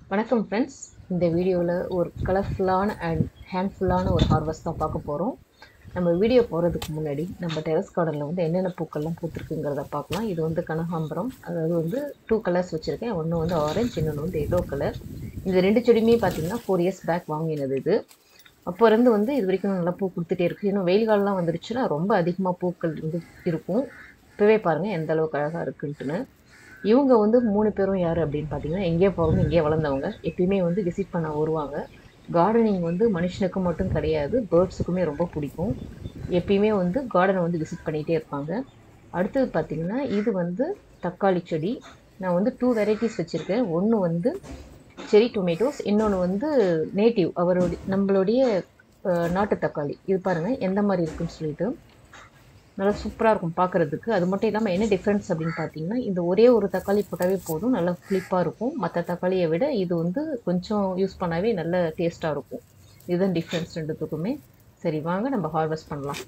வணக்கம் ஃப்ரெண்ட்ஸ் இந்த வீடியோவில் ஒரு கலர்ஃபுல்லான அண்ட் ஹேண்ட்ஃபுல்லான ஒரு ஹார்வெஸ்ட் தான் பார்க்க போகிறோம் நம்ம வீடியோ போகிறதுக்கு முன்னாடி நம்ம டெரஸ் கார்டனில் வந்து என்னென்ன பூக்கள்லாம் பூத்துருக்குங்கிறத பார்க்கலாம் இது வந்து கனகாம்பரம் அதாவது வந்து டூ கலர்ஸ் வச்சுருக்கேன் ஒன்று வந்து ஆரஞ்சு இன்னொன்று வந்து எல்லோ கலர் இந்த ரெண்டு செடியுமே பார்த்தீங்கன்னா ஃபோர் இயர்ஸ் பேக் வாங்கினது இது அப்போ இருந்து வந்து இது வரைக்கும் நல்லா பூ கொடுத்துட்டே இருக்குது இன்னும் வெயில் காலம்லாம் வந்துருச்சுன்னா ரொம்ப அதிகமாக பூக்கள் வந்து இருக்கும் இப்போவே பாருங்கள் எந்த அளவுக்கு அழகாக இருக்குன்ட்டுன்னு இவங்க வந்து மூணு பேரும் யார் அப்படின்னு பார்த்தீங்கன்னா எங்கேயோ போகிறவங்க இங்கேயே வளர்ந்தவங்க எப்பயுமே வந்து விசிட் பண்ண வருவாங்க கார்டனிங் வந்து மனுஷனுக்கு மட்டும் கிடையாது பேர்ட்ஸுக்குமே ரொம்ப பிடிக்கும் எப்பயுமே வந்து கார்டனை வந்து விசிட் பண்ணிகிட்டே இருப்பாங்க அடுத்தது பார்த்திங்கன்னா இது வந்து தக்காளி செடி நான் வந்து டூ வெரைட்டிஸ் வச்சுருக்கேன் ஒன்று வந்து செரி டொமேட்டோஸ் இன்னொன்று வந்து நேட்டிவ் அவருடைய நம்மளுடைய அஹ், நாட்டு தக்காளி இது பாருங்கள் எந்த மாதிரி இருக்குன்னு சொல்லிட்டு நல்லா சூப்பராக இருக்கும் பார்க்குறதுக்கு அது மட்டும் இல்லாமல் என்ன டிஃப்ரென்ஸ் அப்படின்னு பார்த்தீங்கன்னா இந்த ஒரே ஒரு தக்காளி போட்டாவே போதும் நல்லா புளிப்பாக இருக்கும் மற்ற தக்காளியை விட இது வந்து கொஞ்சம் யூஸ் பண்ணாவே நல்ல டேஸ்ட்டாக இருக்கும் இதுதான் டிஃப்ரென்ஸ் ரெண்டுத்துக்குமே சரி வாங்க நம்ம ஹார்வெஸ்ட் பண்ணலாம்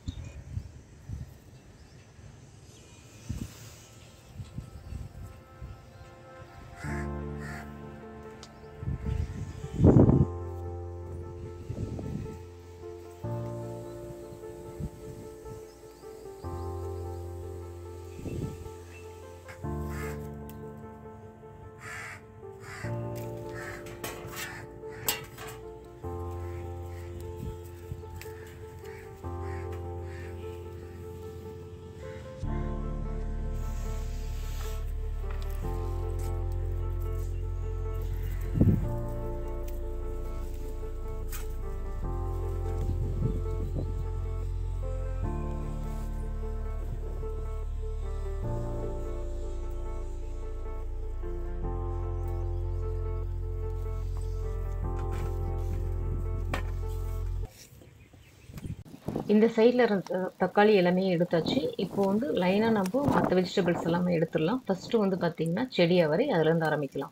இந்த சைடில் இருந்த தக்காளி எல்லாமே எடுத்தாச்சு இப்போ வந்து லைனாக நம்ம மற்ற வெஜிடபிள்ஸ் எல்லாமே எடுத்துடலாம் ஃபஸ்ட்டு வந்து பார்த்திங்கன்னா செடி அவரை அதுலேருந்து ஆரம்பிக்கலாம்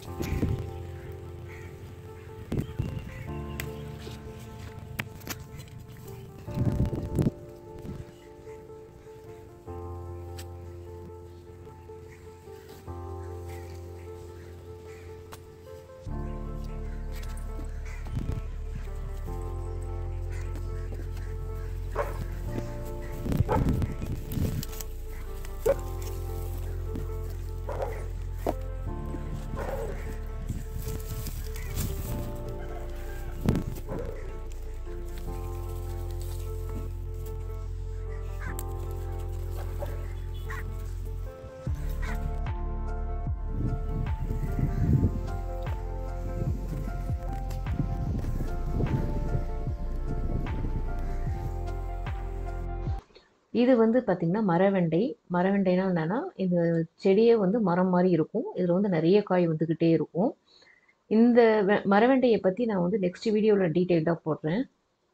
இது வந்து பார்த்திங்கன்னா மரவெண்டை மரவெண்டைனா என்னென்னா இந்த செடியே வந்து மரம் மாதிரி இருக்கும் இதில் வந்து நிறைய காய் வந்துக்கிட்டே இருக்கும் இந்த வெ- மரவெண்டையை பற்றி நான் வந்து நெக்ஸ்ட் வீடியோவில் டீட்டெயில்டாக போடுறேன்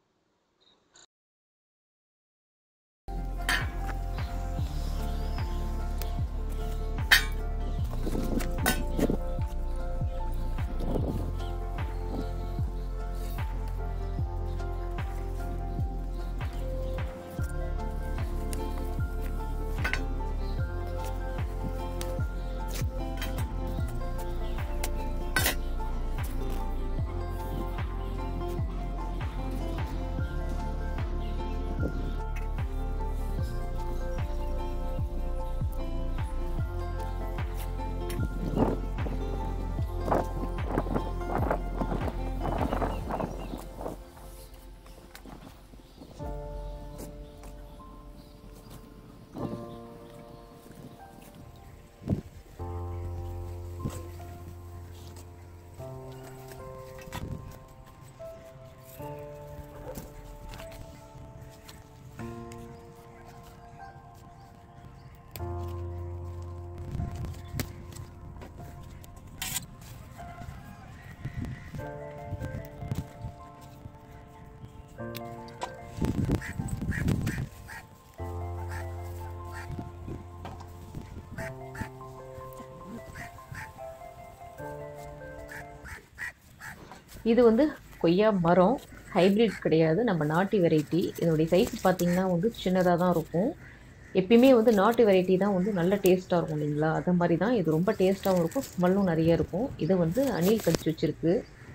இது வந்து கொய்யா மரம் ஹைப்ரிட் கிடையாது நம்ம நாட்டு வெரைட்டி இதனுடைய சைஸ் பார்த்தீங்கன்னா வந்து சின்னதாக தான் இருக்கும் எப்பயுமே வந்து நாட்டு வெரைட்டி தான் வந்து நல்ல டேஸ்ட்டாக இருக்கும் இல்லைங்களா அது மாதிரி தான் இது ரொம்ப டேஸ்ட்டாகவும் இருக்கும் ஸ்மெல்லும் நிறைய இருக்கும் இது வந்து அணில் கடிச்சு வச்சிருக்கு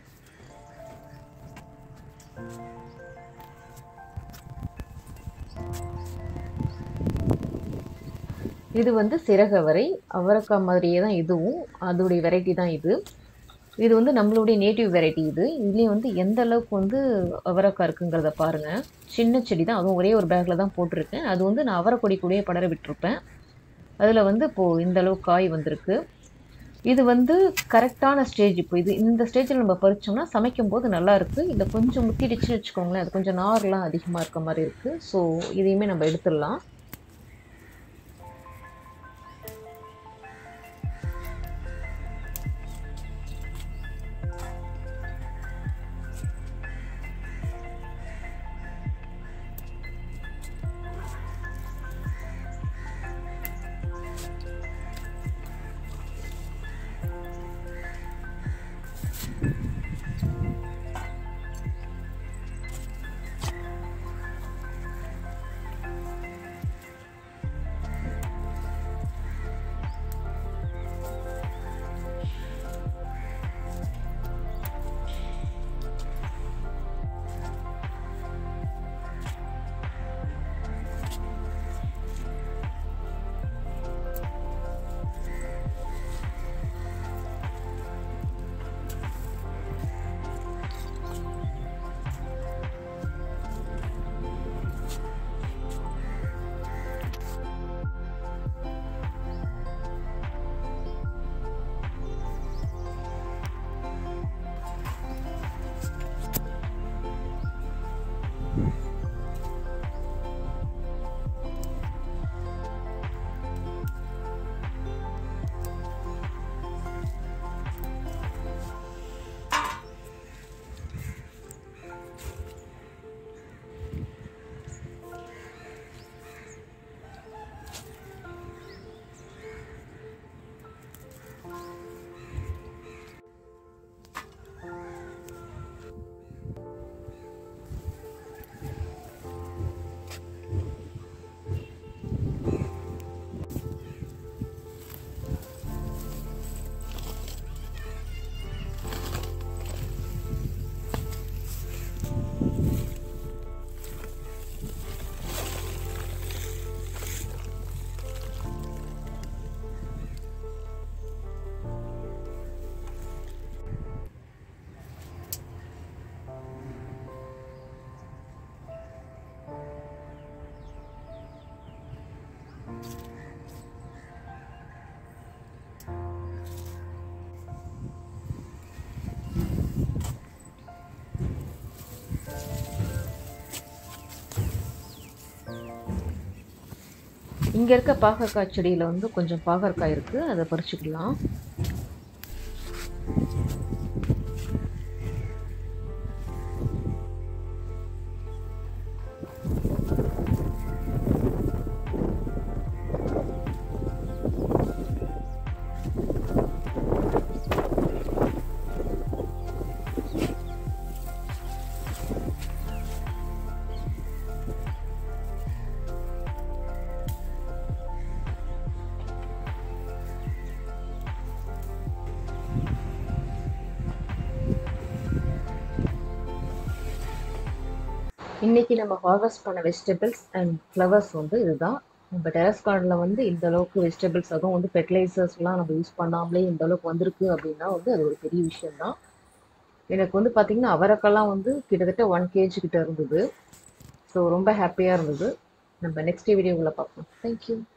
இது வந்து சிறகவரை அவரைக்காய் மாதிரியே தான் இதுவும் அதோடைய வெரைட்டி தான் இது இது வந்து நம்மளுடைய நேட்டிவ் வெரைட்டி இது இதுலேயும் வந்து எந்த அளவுக்கு வந்து அவரைக்காய் இருக்குங்கிறத பாருங்கள் சின்ன செடி தான் அதுவும் ஒரே ஒரு பேக்கில் தான் போட்டிருக்கேன் அது வந்து நான் அவரைக்கொடி கூடயே படர விட்டுருப்பேன் அதில் வந்து இப்போது இந்த அளவுக்கு காய் வந்திருக்கு இது வந்து கரெக்டான ஸ்டேஜ் இப்போ இது இந்த ஸ்டேஜில் நம்ம பறிச்சோம்னா சமைக்கும் போது நல்லா இருக்குது இதை கொஞ்சம் முத்திடுச்சுன்னு வச்சுக்கோங்களேன் அது கொஞ்சம் நார்லாம் அதிகமாக இருக்க மாதிரி இருக்குது ஸோ இதையுமே நம்ம எடுத்துடலாம் இங்கே இருக்க பாகற்காய் செடியில் வந்து கொஞ்சம் பாகற்காய் இருக்குது அதை பறிச்சுக்கலாம் இன்றைக்கி நம்ம ஹார்வெஸ்ட் பண்ண வெஜிடபிள்ஸ் அண்ட் ஃப்ளவர்ஸ் வந்து இதுதான் நம்ம டெரஸ் கார்டனில் வந்து இந்த அளவுக்கு வெஜிடபிள்ஸ் அதுவும் வந்து ஃபெர்டிலைசர்ஸ்லாம் நம்ம யூஸ் பண்ணாமலே இந்த அளவுக்கு வந்திருக்கு அப்படின்னா வந்து அது ஒரு பெரிய விஷயம்தான் எனக்கு வந்து பார்த்திங்கன்னா அவரைக்கெல்லாம் வந்து கிட்டத்தட்ட ஒன் கேஜி கிட்ட இருந்தது ஸோ ரொம்ப ஹாப்பியாக இருந்தது நம்ம நெக்ஸ்ட் வீடியோவில் பார்ப்போம் தேங்க்யூ